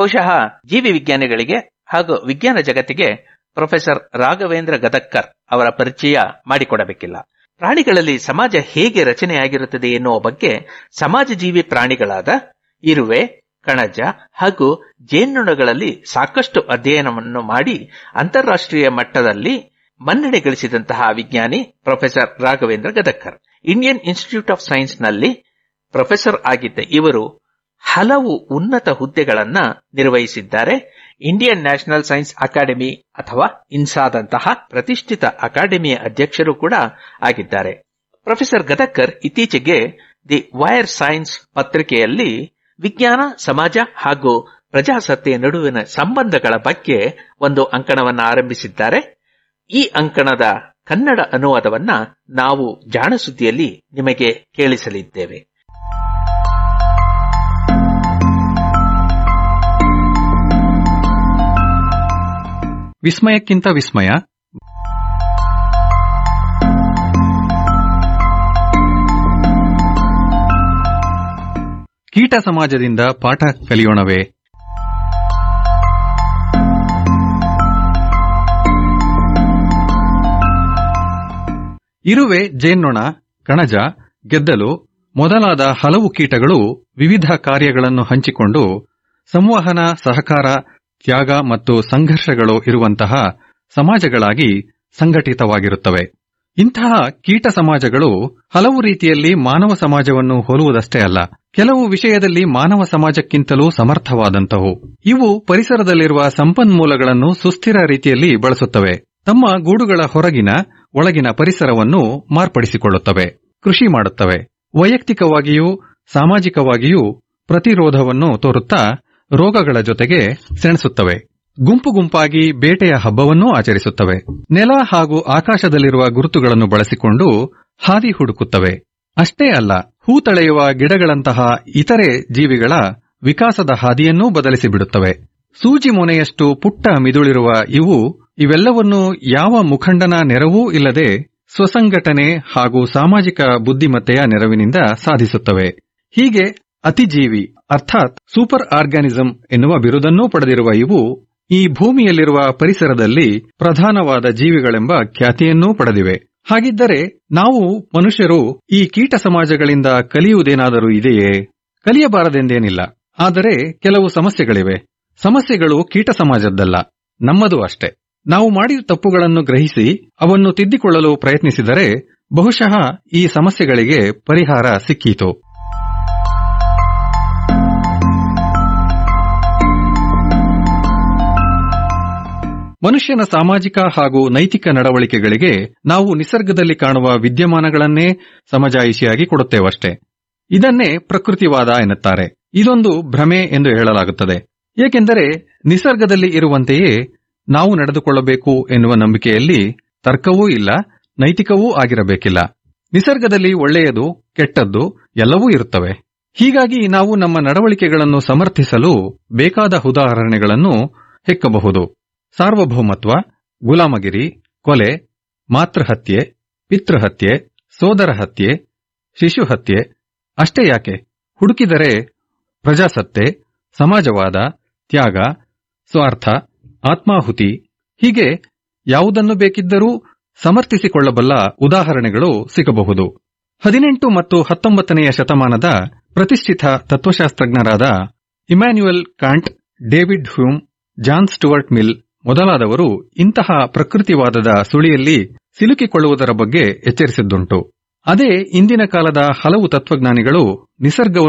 ಬಹುಶಃ ಜೀವಿ ವಿಜ್ಞಾನಿಗಳಿಗೆ ಹಾಗೂ ವಿಜ್ಞಾನ ಜಗತ್ತಿಗೆ ಪ್ರೊಫೆಸರ್ ರಾಘವೇಂದ್ರ ಗದಕ್ಕರ್ ಅವರ ಪರಿಚಯ ಮಾಡಿಕೊಡಬೇಕಿಲ್ಲ ಪ್ರಾಣಿಗಳಲ್ಲಿ ಸಮಾಜ ಹೇಗೆ ರಚನೆಯಾಗಿರುತ್ತದೆ ಎನ್ನುವ ಬಗ್ಗೆ ಸಮಾಜ ಜೀವಿ ಪ್ರಾಣಿಗಳಾದ ಇರುವೆ ಕಣಜ ಹಾಗೂ ಜೇನುನೊಣಗಳಲ್ಲಿ ಸಾಕಷ್ಟು ಅಧ್ಯಯನವನ್ನು ಮಾಡಿ ಅಂತಾರಾಷ್ಟ್ರೀಯ ಮಟ್ಟದಲ್ಲಿ ಮನ್ನಣೆ ಗಳಿಸಿದಂತಹ ವಿಜ್ಞಾನಿ professor Raghavendra Gadagkar Indian Institute of Science ನಲ್ಲಿ ಪ್ರೊಫೆಸರ್ ಆಗಿದ್ದ ಇವರು ಹಲವು ಉನ್ನತ ಹುದ್ದೆಗಳನ್ನ ನಿರ್ವಹಿಸಿದ್ದಾರೆ ಇಂಡಿಯನ್ ನ್ಯಾಷನಲ್ ಸೈನ್ಸ್ ಅಕಾಡೆಮಿ ಅಥವಾ ಇನ್ಸಾದಂತಹ ಪ್ರತಿಷ್ಠಿತ ಅಕಾಡೆಮಿಯ ಅಧ್ಯಕ್ಷರು ಕೂಡ ಆಗಿದ್ದಾರೆ ಪ್ರೊಫೆಸರ್ ಗದಕ್ಕರ್ ಇತ್ತೀಚೆಗೆ ದಿ ವೈರ್ ಸೈನ್ಸ್ ಪತ್ರಿಕೆಯಲ್ಲಿ ವಿಜ್ಞಾನ ಸಮಾಜ ಹಾಗೂ ಪ್ರಜಾಸತ್ತೆಯ ನಡುವಿನ ಸಂಬಂಧಗಳ ಬಗ್ಗೆ ಒಂದು ಅಂಕಣವನ್ನು ಆರಂಭಿಸಿದ್ದಾರೆ ಈ ಅಂಕಣದ ಕನ್ನಡ ಅನುವಾದವನ್ನ ನಾವು ಜಾಣಸುದ್ದಿಯಲ್ಲಿ ನಿಮಗೆ ಕೇಳಿಸಲಿದ್ದೇವೆ ವಿಸ್ಮಯಕ್ಕಿಂತ ವಿಸ್ಮಯ ಕೀಟ ಸಮಾಜದಿಂದ ಪಾಠ ಕಲಿಯೋಣವೇ ಇರುವೆ ಜೇನ್ನೊಣ ಕಣಜ ಗೆದ್ದಲು ಮೊದಲಾದ ಹಲವು ಕೀಟಗಳು ವಿವಿಧ ಕಾರ್ಯಗಳನ್ನು ಹಂಚಿಕೊಂಡು ಸಂವಹನ ಸಹಕಾರ ತ್ಯಾಗ ಮತ್ತು ಸಂಘರ್ಷಗಳು ಇರುವಂತಹ ಸಮಾಜಗಳಾಗಿ ಸಂಘಟಿತವಾಗಿರುತ್ತವೆ ಇಂತಹ ಕೀಟ ಸಮಾಜಗಳು ಹಲವು ರೀತಿಯಲ್ಲಿ ಮಾನವ ಸಮಾಜವನ್ನು ಹೋಲುವುದಷ್ಟೇ ಅಲ್ಲ ಕೆಲವು ವಿಷಯದಲ್ಲಿ ಮಾನವ ಸಮಾಜಕ್ಕಿಂತಲೂ ಸಮರ್ಥವಾದಂತವು ಇವು ಪರಿಸರದಲ್ಲಿರುವ ಸಂಪನ್ಮೂಲಗಳನ್ನು ಸುಸ್ಥಿರ ರೀತಿಯಲ್ಲಿ ಬಳಸುತ್ತವೆ ತಮ್ಮ ಗೂಡುಗಳ ಹೊರಗಿನ ಒಳಗಿನ ಪರಿಸರವನ್ನು ಮಾರ್ಪಡಿಸಿಕೊಳ್ಳುತ್ತವೆ ಕೃಷಿ ಮಾಡುತ್ತವೆ ವೈಯಕ್ತಿಕವಾಗಿಯೂ ಸಾಮಾಜಿಕವಾಗಿಯೂ ಪ್ರತಿರೋಧವನ್ನು ತೋರುತ್ತಾ ರೋಗಗಳ ಜೊತೆಗೆ ಸೆಣಸುತ್ತವೆ ಗುಂಪು ಗುಂಪಾಗಿ ಬೇಟೆಯ ಹಬ್ಬವನ್ನೂ ಆಚರಿಸುತ್ತವೆ ನೆಲ ಹಾಗೂ ಆಕಾಶದಲ್ಲಿರುವ ಗುರುತುಗಳನ್ನು ಬಳಸಿಕೊಂಡು ಹಾದಿ ಹುಡುಕುತ್ತವೆ ಅಷ್ಟೇ ಅಲ್ಲ ಹೂ ತಳೆಯುವ ಗಿಡಗಳಂತಹ ಇತರೆ ಜೀವಿಗಳ ವಿಕಾಸದ ಹಾದಿಯನ್ನೂ ಬದಲಿಸಿಬಿಡುತ್ತವೆ ಸೂಜಿ ಮೊನೆಯಷ್ಟು ಪುಟ್ಟ ಮಿದುಳಿರುವ ಇವು ಇವೆಲ್ಲವನ್ನೂ ಯಾವ ಮುಖಂಡನ ನೆರವೂ ಇಲ್ಲದೆ ಸ್ವಸಂಘಟನೆ ಹಾಗೂ ಸಾಮಾಜಿಕ ಬುದ್ಧಿಮತ್ತೆಯ ನೆರವಿನಿಂದ ಸಾಧಿಸುತ್ತವೆ ಹೀಗೆ ಅತಿಜೀವಿ ಅರ್ಥಾತ್ ಸೂಪರ್ ಆರ್ಗ್ಯಾನಿಸಂ ಎನ್ನುವ ಬಿರುದನ್ನೂ ಪಡೆದಿರುವ ಇವು ಈ ಭೂಮಿಯಲ್ಲಿರುವ ಪರಿಸರದಲ್ಲಿ ಪ್ರಧಾನವಾದ ಜೀವಿಗಳೆಂಬ ಖ್ಯಾತಿಯನ್ನೂ ಪಡೆದಿವೆ ಹಾಗಿದ್ದರೆ ನಾವು ಮನುಷ್ಯರು ಈ ಕೀಟ ಸಮಾಜಗಳಿಂದ ಕಲಿಯುವುದೇನಾದರೂ ಇದೆಯೇ ಕಲಿಯಬಾರದೆಂದೇನಿಲ್ಲ ಆದರೆ ಕೆಲವು ಸಮಸ್ಯೆಗಳಿವೆ ಸಮಸ್ಯೆಗಳು ಕೀಟ ಸಮಾಜದ್ದಲ್ಲ ನಮ್ಮದು ಅಷ್ಟೇ ನಾವು ಮಾಡಿದ ತಪ್ಪುಗಳನ್ನು ಗ್ರಹಿಸಿ ಅವನ್ನು ತಿದ್ದಿಕೊಳ್ಳಲು ಪ್ರಯತ್ನಿಸಿದರೆ ಬಹುಶಃ ಈ ಸಮಸ್ಯೆಗಳಿಗೆ ಪರಿಹಾರ ಸಿಕ್ಕೀತು ಮನುಷ್ಯನ ಸಾಮಾಜಿಕ ಹಾಗೂ ನೈತಿಕ ನಡವಳಿಕೆಗಳಿಗೆ ನಾವು ನಿಸರ್ಗದಲ್ಲಿ ಕಾಣುವ ವಿದ್ಯಮಾನಗಳನ್ನೇ ಸಮಜಾಯಿಷಿಯಾಗಿ ಕೊಡುತ್ತೇವಷ್ಟೇ ಇದನ್ನೇ ಪ್ರಕೃತಿವಾದ ಎನ್ನುತ್ತಾರೆ ಇದೊಂದು ಭ್ರಮೆ ಎಂದು ಹೇಳಲಾಗುತ್ತದೆ ಏಕೆಂದರೆ ನಿಸರ್ಗದಲ್ಲಿ ಇರುವಂತೆಯೇ ನಾವು ನಡೆದುಕೊಳ್ಳಬೇಕು ಎನ್ನುವ ನಂಬಿಕೆಯಲ್ಲಿ ತರ್ಕವೂ ಇಲ್ಲ ನೈತಿಕವೂ ಆಗಿರಬೇಕಿಲ್ಲ ನಿಸರ್ಗದಲ್ಲಿ ಒಳ್ಳೆಯದು ಕೆಟ್ಟದ್ದು ಎಲ್ಲವೂ ಇರುತ್ತವೆ ಹೀಗಾಗಿ ನಾವು ನಮ್ಮ ನಡವಳಿಕೆಗಳನ್ನು ಸಮರ್ಥಿಸಲು ಬೇಕಾದ ಉದಾಹರಣೆಗಳನ್ನು ಹೆಕ್ಕಬಹುದು ಸಾರ್ವಭೌಮತ್ವ ಗುಲಾಮಗಿರಿ ಕೊಲೆ ಮಾತೃಹತ್ಯೆ ಪಿತೃಹತ್ಯೆ ಸೋದರ ಹತ್ಯೆ ಶಿಶು ಹತ್ಯೆ ಅಷ್ಟೇ ಯಾಕೆ ಹುಡುಕಿದರೆ ಪ್ರಜಾಸತ್ತೆ ಸಮಾಜವಾದ ತ್ಯಾಗ ಸ್ವಾರ್ಥ ಆತ್ಮಾಹುತಿ ಹೀಗೆ ಯಾವುದನ್ನು ಬೇಕಿದ್ದರೂ ಸಮರ್ಥಿಸಿಕೊಳ್ಳಬಲ್ಲ ಉದಾಹರಣೆಗಳು ಸಿಗಬಹುದು ಹದಿನೆಂಟು ಮತ್ತು ಹತ್ತೊಂಬತ್ತನೆಯ ಶತಮಾನದ ಪ್ರತಿಷ್ಠಿತ ತತ್ವಶಾಸ್ತ್ರಜ್ಞರಾದ Immanuel Kant David Hume John Stuart Mill ಮೊದಲಾದವರು ಇಂತಹ ಪ್ರಕೃತಿವಾದದ ಸುಳಿಯಲ್ಲಿ ಸಿಲುಕಿಕೊಳ್ಳುವುದರ ಬಗ್ಗೆ ಎಚ್ಚರಿಸಿದ್ದುಂಟು ಅದೇ ಇಂದಿನ ಕಾಲದ ಹಲವು ತತ್ವಜ್ಞಾನಿಗಳು ನಿಸರ್ಗವನ್ನು